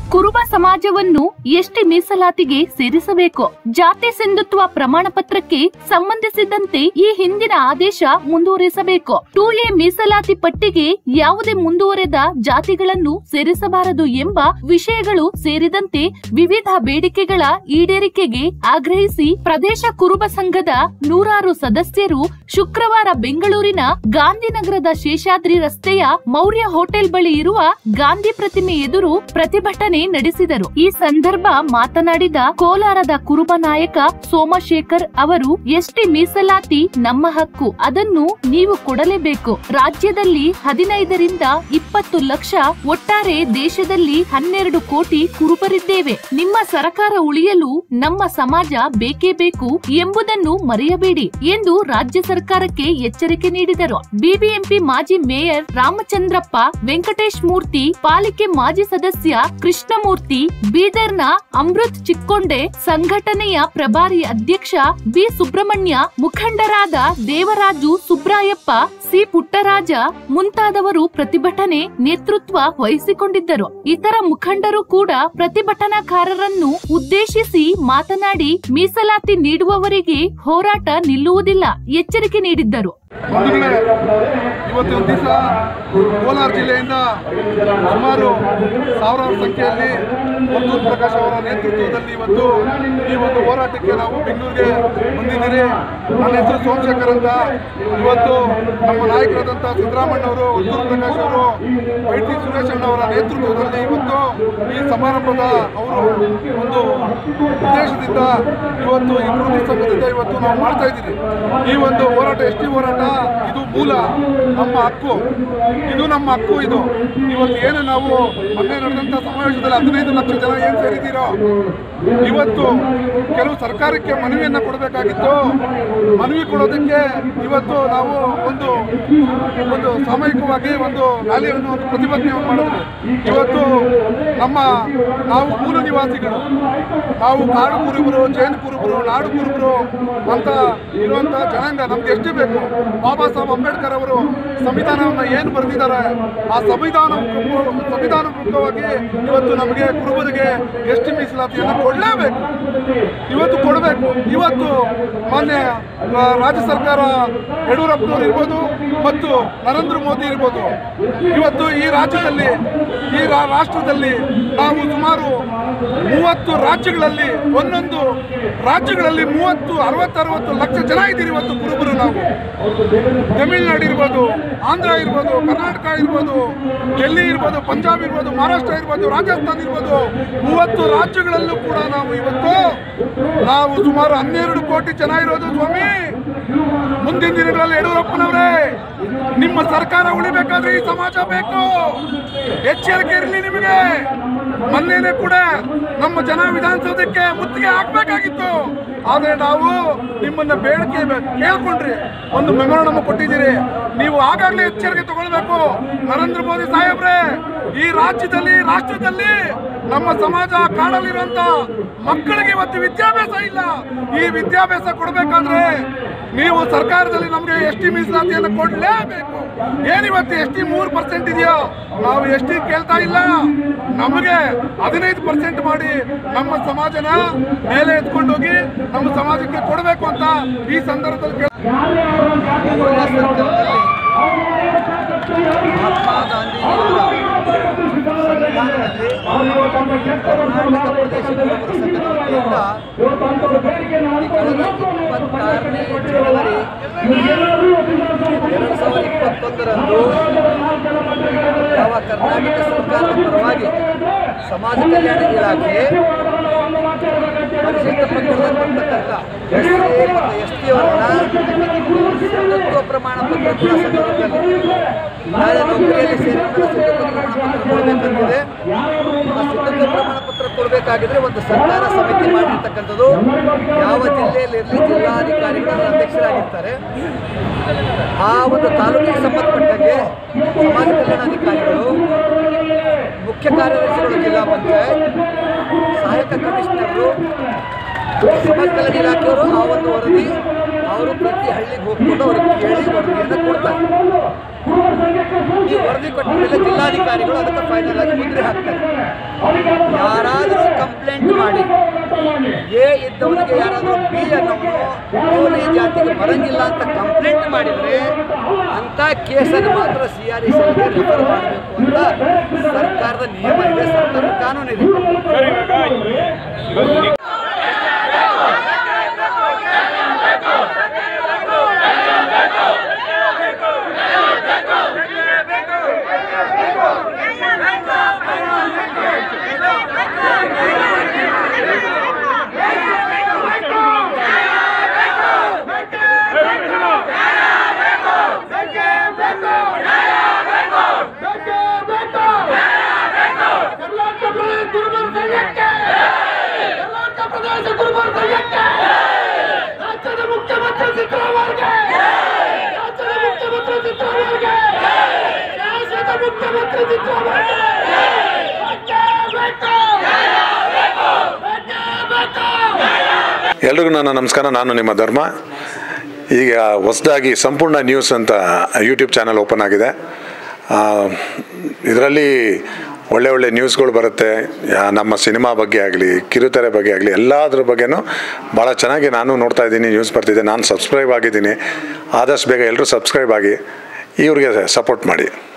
ಕುರುಬ ಸಮಾಜವನ್ನು ಎಷ್ಟಿ ಮೀಸಲಾತಿಗೆ ಸೇರಿಸಬೇಕು ಜಾತಿ ಸಿಂಧುತ್ವ ಪ್ರಮಾಣ ಪತ್ರಕ್ಕೆ ಸಂಬಂಧಿಸಿದಂತೆ ಈ ಹಿಂದಿನ ಆದೇಶ ಮುಂದುವರಿಸಬೇಕು ಟೂ ಎ ಮೀಸಲಾತಿ ಪಟ್ಟಿಗೆ ಯಾವುದೇ ಮುಂದುವರೆದ ಜಾತಿಗಳನ್ನು ಸೇರಿಸಬಾರದು ಎಂಬ ವಿಷಯಗಳು ಸೇರಿದಂತೆ ವಿವಿಧ ಬೇಡಿಕೆಗಳ ಈಡೇರಿಕೆಗೆ ಆಗ್ರಹಿಸಿ ಪ್ರದೇಶ ಕುರುಬ ಸಂಘದ ನೂರಾರು ಸದಸ್ಯರು ಶುಕ್ರವಾರ ಬೆಂಗಳೂರಿನ ಗಾಂಧಿನಗರದ ಶೇಷಾದ್ರಿ ರಸ್ತೆಯ ಮೌರ್ಯ ಹೋಟೆಲ್ ಬಳಿ ಇರುವ ಗಾಂಧಿ ಪ್ರತಿಮೆ ಎದುರು ಪ್ರತಿಭಟನೆ ನಡೆಸಿದರು ಈ ಸಂದರ್ಭ ಮಾತನಾಡಿದ ಕೋಲಾರದ ಕುರುಬ ನಾಯಕ ಸೋಮಶೇಖರ್ ಅವರು ಎಸ್ಟಿ ಮೀಸಲಾತಿ ನಮ್ಮ ಹಕ್ಕು ಅದನ್ನು ನೀವು ಕೊಡಲೇಬೇಕು ರಾಜ್ಯದಲ್ಲಿ ಹದಿನೈದರಿಂದ ಇಪ್ಪತ್ತು ಲಕ್ಷ ಒಟ್ಟಾರೆ ದೇಶದಲ್ಲಿ ಹನ್ನೆರಡು ಕೋಟಿ ಕುರುಬರಿದ್ದೇವೆ ನಿಮ್ಮ ಸರ್ಕಾರ ಉಳಿಯಲು ನಮ್ಮ ಸಮಾಜ ಬೇಕೇ ಬೇಕು ಎಂಬುದನ್ನು ಮರೆಯಬೇಡಿ ಎಂದು ರಾಜ್ಯ ಸರ್ಕಾರಕ್ಕೆ ಎಚ್ಚರಿಕೆ ನೀಡಿದರು ಬಿಬಿಎಂಪಿ ಮಾಜಿ ಮೇಯರ್ ರಾಮಚಂದ್ರಪ್ಪ ವೆಂಕಟೇಶ್ ಮೂರ್ತಿ ಪಾಲಿಕೆ ಮಾಜಿ ಸದಸ್ಯ ಕೃಷ್ಣಮೂರ್ತಿ ಬೀದರ್ನ ಅಮೃತ್ ಚಿಕ್ಕೊಂಡೆ ಸಂಘಟನೆಯ ಪ್ರಭಾರಿ ಅಧ್ಯಕ್ಷ ಬಿ ಸುಬ್ರಹ್ಮಣ್ಯ ಮುಖಂಡರಾದ ದೇವರಾಜು ಸುಬ್ರಾಯಪ್ಪ ಸಿ ಪುಟ್ಟರಾಜ ಮುಂತಾದವರು ಪ್ರತಿಭಟನೆ ನೇತೃತ್ವ ವಹಿಸಿಕೊಂಡಿದ್ದರು ಇತರ ಮುಖಂಡರು ಕೂಡ ಪ್ರತಿಭಟನಾಕಾರರನ್ನು ಉದ್ದೇಶಿಸಿ ಮಾತನಾಡಿ ಮೀಸಲಾತಿ ನೀಡುವವರೆಗೆ ಹೋರಾಟ ನಿಲ್ಲುವುದಿಲ್ಲ ಎಚ್ಚರಿಕೆ ನೀಡಿದ್ದರು ಬಂಧುಗಳೇ ಇವತ್ತಿನ ದಿವಸ ಕೋಲಾರ ಜಿಲ್ಲೆಯಿಂದ ಸುಮಾರು ಸಾವಿರಾರು ಸಂಖ್ಯೆಯಲ್ಲಿ ವರ್ತೂರ್ ಪ್ರಕಾಶ್ ಅವರ ನೇತೃತ್ವದಲ್ಲಿ ಇವತ್ತು ಈ ಒಂದು ಹೋರಾಟಕ್ಕೆ ನಾವು ಬೆಂಗಳೂರಿಗೆ ಬಂದಿದ್ದೀರಿ ನನ್ನ ಹೆಸರು ಸೋಮಶೇಖರ್ ಅಂತ ಇವತ್ತು ನಮ್ಮ ನಾಯಕರಾದಂಥ ಸಿದ್ದರಾಮಣ್ಣವರು ವರ್ತೂರ್ ಪ್ರಕಾಶ್ ಅವರು ವೈಟಿ ಸುರೇಶ್ ಅಣ್ಣವರ ನೇತೃತ್ವದಲ್ಲಿ ಇವತ್ತು ಈ ಸಮಾರಂಭದ ಅವರು ಒಂದು ಉದ್ದೇಶದಿಂದ ಇವತ್ತು ಈ ಕೃಷಿ ಸಂಘದಿಂದ ಇವತ್ತು ನಾವು ಮಾಡ್ತಾ ಇದ್ದೀವಿ ಈ ಒಂದು ಹೋರಾಟ ಎಸ್ ಟಿ ಹೋರಾಟ ಇದು ಮೂಲ ನಮ್ಮ ಹಕ್ಕು ಇದು ನಮ್ಮ ಹಕ್ಕು ಇದು ಇವತ್ತು ಏನು ನಾವು ಮೊನ್ನೆ ನಡೆದಂಥ ಸಮಾವೇಶದಲ್ಲಿ ಹದಿನೈದು ಲಕ್ಷ ಜನ ಏನು ಸೇರಿದ್ದೀರೋ ಇವತ್ತು ಕೆಲವು ಸರ್ಕಾರಕ್ಕೆ ಮನವಿಯನ್ನು ಕೊಡಬೇಕಾಗಿತ್ತು ಮನವಿ ಕೊಡೋದಕ್ಕೆ ಇವತ್ತು ನಾವು ಒಂದು ಒಂದು ಸಾಮೂಹಿಕವಾಗಿ ಒಂದು ರ್ಯಾಲಿಯನ್ನು ಒಂದು ಪ್ರತಿಭಟನೆಯನ್ನು ಮಾಡಿದ್ವಿ ಇವತ್ತು ನಮ್ಮ ನಾವು ಮೂಲ ನಿವಾಸಿಗಳು ನಾವು ಕಾಡು ಕುರುಬರು ಜೈನ್ ಕುರುಬರು ನಾಡು ಕುರುಬರು ಅಂತ ಇರುವಂಥ ಜನಾಂಗ ನಮ್ಗೆ ಎಷ್ಟು ಬೇಕು ಬಾಬಾ ಸಾಹೇಬ್ ಅಂಬೇಡ್ಕರ್ ಅವರು ಸಂವಿಧಾನವನ್ನು ಏನು ಬರೆದಿದ್ದಾರೆ ಆ ಸಂವಿಧಾನ ಸಂವಿಧಾನಪೂರ್ವಕವಾಗಿ ಇವತ್ತು ನಮಗೆ ಕುರುಬರಿಗೆ ಎಷ್ಟು ಮೀಸಲಾತಿಯನ್ನು ಕೊಡಲೇಬೇಕು ಇವತ್ತು ಕೊಡಬೇಕು ಇವತ್ತು ಮಾನ್ಯ ಆ, ರಾಜ್ಯ ಸರ್ಕಾರ ಯಡಿಯೂರಪ್ಪನವರು ಇರ್ಬೋದು ಮತ್ತು ನರೇಂದ್ರ ಮೋದಿ ಇರ್ಬೋದು ಇವತ್ತು ಈ ರಾಜ್ಯದಲ್ಲಿ ಈ ರಾ- ರಾಷ್ಟ್ರದಲ್ಲಿ ನಾವು ಸುಮಾರು ಮೂವತ್ತು ರಾಜ್ಯಗಳಲ್ಲಿ ಒಂದೊಂದು ರಾಜ್ಯಗಳಲ್ಲಿ ಮೂವತ್ತು ಅರವತ್ತರವತ್ತು ಲಕ್ಷ ಜನ ಇದ್ದೀರಿ ಇವತ್ತು ಕುರುಬರು ನಾವು ತಮಿಳುನಾಡು ಇರ್ಬೋದು ಆಂಧ್ರ ಇರ್ಬೋದು ಕರ್ನಾಟಕ ಇರ್ಬೋದು ಡೆಲ್ಲಿ ಇರ್ಬೋದು ಪಂಜಾಬ್ ಇರ್ಬೋದು ಮಹಾರಾಷ್ಟ್ರ ಇರ್ಬೋದು ರಾಜಸ್ಥಾನ ಇರ್ಬೋದು ಮೂವತ್ತು ರಾಜ್ಯಗಳಲ್ಲೂ ಕೂಡ ನಾವು ಇವತ್ತು ನಾವು ಸುಮಾರು ಹನ್ನೆರಡು ಕೋಟಿ ಜನ ಇರೋದು ಸ್ವಾಮಿ ಮುಂದಿನ ದಿನಗಳಲ್ಲಿ ಯಡಿಯೂರಪ್ಪನವರೇ ನಿಮ್ಮ ಸರ್ಕಾರ ಉಳಿಬೇಕಾದ್ರೆ ಈ ಸಮಾಜ ಬೇಕು ಎಚ್ಚರಿಕೆ ಇರಲಿ ನಿಮಗೆ ಮೊನ್ನೆನೆ ಕೂಡ ನಮ್ಮ ಜನ ವಿಧಾನಸೌಧಕ್ಕೆ ಮುತ್ತಿಗೆ ಹಾಕ್ಬೇಕಾಗಿತ್ತು ಆದ್ರೆ ನಾವು ನಿಮ್ಮನ್ನ ಬೇಡಿಕೆ ಬೆ- ಕೇಳ್ಕೊಂಡ್ರಿ ಒಂದು ಮೆಮೊರಂಡಮ್ ಕೊಟ್ಟಿದ್ದೀರಿ ನೀವು ಆಗಾಗಲೇ ಎಚ್ಚರಿಕೆ ತಗೊಳ್ಬೇಕು ನರೇಂದ್ರ ಮೋದಿ ಸಾಹೇಬ್ರೆ ಈ ರಾಜ್ಯದಲ್ಲಿ ರಾಷ್ಟ್ರದಲ್ಲಿ ನಮ್ಮ ಸಮಾಜ ಕಾಡಲ್ಲಿರುವಂತ ಮಕ್ಕಳಿಗೆ ಇವತ್ತು ವಿದ್ಯಾಭ್ಯಾಸ ಇಲ್ಲ ಈ ವಿದ್ಯಾಭ್ಯಾಸ ಕೊಡಬೇಕಾದ್ರೆ ನೀವು ಸರ್ಕಾರದಲ್ಲಿ ನಮಗೆ ಎಸ್ ಟಿ ಮೀಸಲಾತಿಯನ್ನು ಕೊಡಲೇಬೇಕು ಏನಿವತ್ತು ಎಸ್ ಟಿ ಮೂರು ಪರ್ಸೆಂಟ್ ಇದೆಯೋ ನಾವು ಎಸ್ ಟಿ ಕೇಳ್ತಾ ಇಲ್ಲ ನಮಗೆ ಹದಿನೈದು ಪರ್ಸೆಂಟ್ ಮಾಡಿ ನಮ್ಮ ಸಮಾಜನ ಮೇಲೆ ಎತ್ಕೊಂಡು ಹೋಗಿ ನಮ್ಮ ಸಮಾಜಕ್ಕೆ ಕೊಡಬೇಕು ಅಂತ ಈ ಸಂದರ್ಭದಲ್ಲಿ ಕೇಳ ಕೇಂದ್ರ ಸರ್ಕಾರದಲ್ಲಿ ಮಹಾತ್ಮ ಗಾಂಧೀಜಿಯವರ ಸಂವಿಧಾನದಲ್ಲಿ ಕರ್ನಾಟಕ ಪ್ರದೇಶ ಕುರುಬರ ಸಂಘದ ವತಿಯಿಂದ ಈ ಕಳೆದ ಇಪ್ಪತ್ತಾರನೇ ಜನವರಿ ಎರಡು ಸಾವಿರದ ಇಪ್ಪತ್ತೊಂದರಂದು ಯಾವ ಕರ್ನಾಟಕ ಸರ್ಕಾರದ ಪರವಾಗಿ ಸಮಾಜ ಕಲ್ಯಾಣ ಇಲಾಖೆ ಪರಿಶಿಷ್ಟ ಪಂಗಡದಲ್ಲಿರ್ತಕ್ಕಂಥ ಎಸ್ ಸಿ ಮತ್ತು ಎಸ್ ಟಿ ಅವರನ್ನ ಸಿಂಧುತ್ವ ಪ್ರಮಾಣ ಪತ್ರ ಕೂಡ ಸಂದರ್ಭದಲ್ಲಿ ನಾಳೆ ನೌಕರಿಯಲ್ಲಿ ಸೇರಿದ ಸಿಂಧುತ್ವ ಪ್ರಮಾಣ ಪತ್ರ ಕೊಡಬೇಕಂತಿದೆ ಆ ಸಿಂಧುತ್ವ ಪ್ರಮಾಣ ಪತ್ರ ಕೊಡಬೇಕಾಗಿದ್ರೆ ಒಂದು ಸರ್ಕಾರ ಸಮಿತಿ ಮಾಡಿರ್ತಕ್ಕಂಥದ್ದು ಯಾವ ಜಿಲ್ಲೆಯಲ್ಲಿರಲಿ ಜಿಲ್ಲಾಧಿಕಾರಿಗಳು ಅಧ್ಯಕ್ಷರಾಗಿರ್ತಾರೆ ಆ ಒಂದು ತಾಲೂಕಿಗೆ ಸಂಬಂಧಪಟ್ಟಂಗೆ ಸಮಾಜ ಕಲ್ಯಾಣಾಧಿಕಾರಿಗಳು ಮುಖ್ಯ ಕಾರ್ಯದರ್ಶಿಗಳು ಜಿಲ್ಲಾ ಪಂಚಾಯತ್ ಸಹಾಯಕ ಕಮಿಷನರ್ರು ಸಮಾಜ ಕಲ್ಯಾಣ ಇಲಾಖೆಯವರು ಆ ಒಂದು ವರದಿ ಅವರು ಪ್ರತಿ ಹಳ್ಳಿ ಹಳ್ಳಿಗೆ ಹೋಗ್ಕೊಂಡು ಅವ್ರಿಗೆ ಕೇಳಿ ವರದಿಯನ್ನು ಕೊಡ್ತಾರೆ ಈ ವರದಿ ಕೊಟ್ಟ ಮೇಲೆ ಜಿಲ್ಲಾಧಿಕಾರಿಗಳು ಅದಕ್ಕೆ ಫೈನಲ್ ಆಗಿ ಮುದ್ರೆ ಹಾಕ್ತಾರೆ ಯಾರಾದರೂ ಕಂಪ್ಲೇಂಟ್ ಮಾಡಿ ಎ ಇದ್ದವನಿಗೆ ಯಾರಾದರೂ ಬಿ ಅನ್ನೋನು ಅವನೇ ಜಾತಿಗೆ ಬರಂಗಿಲ್ಲ ಅಂತ ಕಂಪ್ಲೇಂಟ್ ಮಾಡಿದರೆ ಅಂಥ ಕೇಸನ್ನು ಮಾತ್ರ ಸಿ ಆರ್ ಇ ರೆಫರ್ ಮಾಡಬೇಕು ಅಂತ ಸರ್ಕಾರದ ನಿಯಮ ಇದೆ ಸರ್ಕಾರದ ಕಾನೂನಿದೆ ರಾಜ್ಯದ ಮುಖ್ಯಮಂತ್ರಿ ಸಿದ್ದರಾಮಯ್ಯಗೆ ರಾಜ್ಯದ ಮುಖ್ಯಮಂತ್ರಿ ಸಿದ್ದರಾಮಯ್ಯಗೆ ದೇಶದ ಮುಖ್ಯಮಂತ್ರಿ ಸಿದ್ದರಾಮಯ್ಯಗೆ ಬೇಕೇ ಬೇಕು ಬೇಕೇ ಬೇಕು ಎಲ್ರಿಗೂ ನನ್ನ ನಮಸ್ಕಾರ ನಾನು ನಿಮ್ಮ ಧರ್ಮ ಈಗ ಹೊಸದಾಗಿ ಸಂಪೂರ್ಣ ನ್ಯೂಸ್ ಅಂತ ಯೂಟ್ಯೂಬ್ ಚಾನಲ್ ಓಪನ್ ಆಗಿದೆ ಇದರಲ್ಲಿ ಒಳ್ಳೆ ಒಳ್ಳೆ ನ್ಯೂಸ್ಗಳು ಬರುತ್ತೆ ಯಾ- ನಮ್ಮ ಸಿನಿಮಾ ಬಗ್ಗೆ ಆಗಲಿ ಕಿರುತೆರೆ ಬಗ್ಗೆ ಆಗಲಿ ಎಲ್ಲದ್ರ ಬಗ್ಗೆನೂ ಭಾಳ ಚೆನ್ನಾಗಿ ನಾನು ನೋಡ್ತಾ ಇದ್ದೀನಿ ನ್ಯೂಸ್ ಬರ್ತಿದೆ ನಾನು ಸಬ್ಸ್ಕ್ರೈಬ್ ಆಗಿದ್ದೀನಿ ಆದಷ್ಟು ಬೇಗ ಎಲ್ಲರೂ ಸಬ್ಸ್ಕ್ರೈಬ್ ಆಗಿ ಇವ್ರಿಗೆ ಸಪೋರ್ಟ್ ಮಾಡಿ